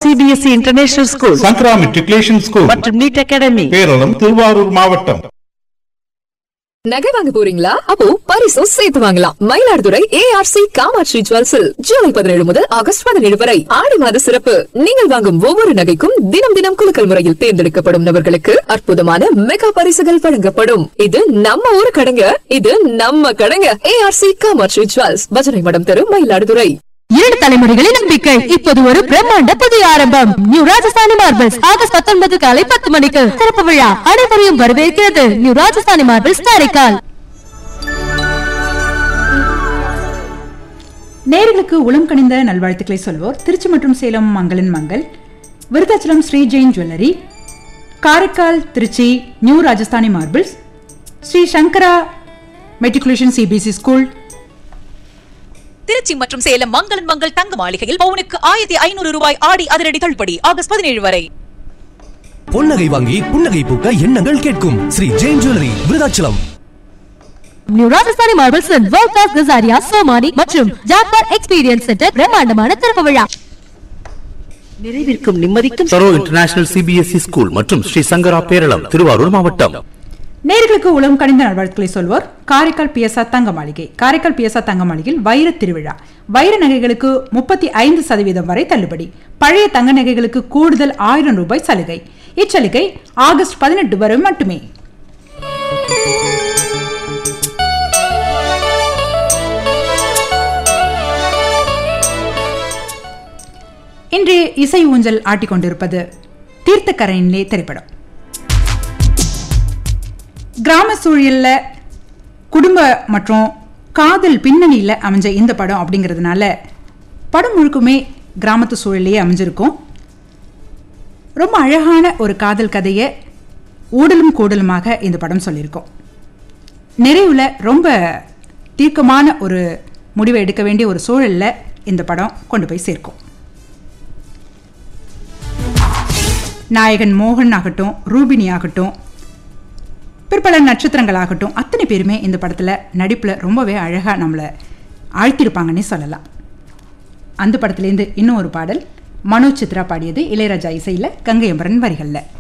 CBSE international school Sankara matriculation school மற்றும் NEET academy Peralam Thiruvarur மாவட்டம் நகை வாங்க போறீங்களா அப்போ பரிசும் சேர்த்து வாங்கலாம் மயிலாடுதுறை ஏஆர்சி காமாட்சி ஜுவல்ஸில் ஜூலை பதினேழு முதல் ஆகஸ்ட் பதினேழு வரை ஆடி மாத சிறப்பு நீங்கள் வாங்கும் ஒவ்வொரு நகைக்கும் தினம் தினம் குலுக்கல் முறையில் தேர்ந்தெடுக்கப்படும் நபர்களுக்கு அற்புதமான மெகா பரிசுகள் வழங்கப்படும் இது நம்ம ஊரு கடைங்க இது நம்ம கடைங்க ஏஆர்சி காமாட்சி ஜுவல்ஸ் பஜனை மடம் தெரு மயிலாடுதுறை இரண்டு தலைமுறைகளின் நம்பிக்கை இப்போது ஒரு பிரம்மாண்ட புதிய ஆரம்பம் நியூ ராஜஸ்தானி மார்பிள்ஸ் ஆகஸ்ட் பத்தொன்பது காலை பத்து மணிக்கு திறப்பு விழா அனைவரையும் வரவேற்கிறது நியூ ராஜஸ்தானி மார்பிள்ஸ் காரைக்கால் நேர்களுக்கு உளம் கணிந்த நல்வாழ்த்துக்களை சொல்வோர் திருச்சி மற்றும் சேலம் மங்களன் Mangal Virudhachalam Sri Jain jewellery Karaikal Trichy new Rajasthani marbles Sri Sankara matriculation CBSE school Trichy மற்றும் சேலம் மங்களன் மங்கள் தங்க மாளிகையில் பவுனுக்கு ஆயிரத்தி ஐநூறு ரூபாய் ஆடி அதிரடி தள்ளுபடி ஆகஸ்ட் பதினேழு வரை பொன்னகை வாங்கி புன்னகை பூக்க எண்ணங்கள் கேட்கும் Sri Jain jewellery Virudhachalam new Rajasthani marbles world class Kajaria Somany மற்றும் ஜாக்பார் எக்ஸ்பீரியன்ஸ் சென்டர் பிரம்மாண்டமான திறப்பு விழா நிறைவிற்கும் நிம்மதிக்கும் சரோ இன்டர்நேஷனல் சிபிஎஸ்இ ஸ்கூல் மற்றும் ஸ்ரீ சங்கரா பேரளம் திருவாரூர் மாவட்டம் நேர்களுக்கு உளம் கணிந்த நல்வாழ்த்துக்களை சொல்வோர் காரைக்கால் பிஎஸ்ஆ தங்க மாளிகை காரைக்கால் பிஎஸ்ஆ தங்க மாளிகையில் வைர திருவிழா வைர நகைகளுக்கு முப்பத்தி ஐந்து சதவீதம் வரை தள்ளுபடி பழைய தங்க நகைகளுக்கு கூடுதல் ஆயிரம் ரூபாய் சலுகை இச்சலுகை ஆகஸ்ட் பதினெட்டு வரை மட்டுமே இன்றைய இசை ஊஞ்சல் ஆட்டிக்கொண்டிருப்பது தீர்த்தக்கரையிலே திரைப்படம் கிராம சூழல்ல குடும்ப மற்றும் காதல் பின்னணியில் அமைஞ்ச இந்த படம் அப்படிங்கிறதுனால படம் முழுக்குமே கிராமத்து சூழலையே அமைஞ்சிருக்கும் ரொம்ப அழகான ஒரு காதல் கதையை ஊடலும் கூடலுமாக இந்த படம் சொல்லியிருக்கோம் நிறைவில் ரொம்ப தீர்க்கமான ஒரு முடிவை எடுக்க வேண்டிய ஒரு சூழலில் இந்த படம் கொண்டு போய் சேர்க்கும் நாயகன் மோகன் ஆகட்டும் ரூபினி ஆகட்டும் பிற்பல நட்சத்திரங்களாகட்டும் அத்தனை பேருமே இந்த படத்தில் நடிப்பில் ரொம்பவே அழகாக நம்மளை ஆழ்த்திருப்பாங்கன்னே சொல்லலாம் அந்த படத்துலேருந்து இன்னும் ஒரு பாடல் மனோஜ் சித்ரா பாடியது இளையராஜா இசையில் கங்கை அமரன் வரிகளில்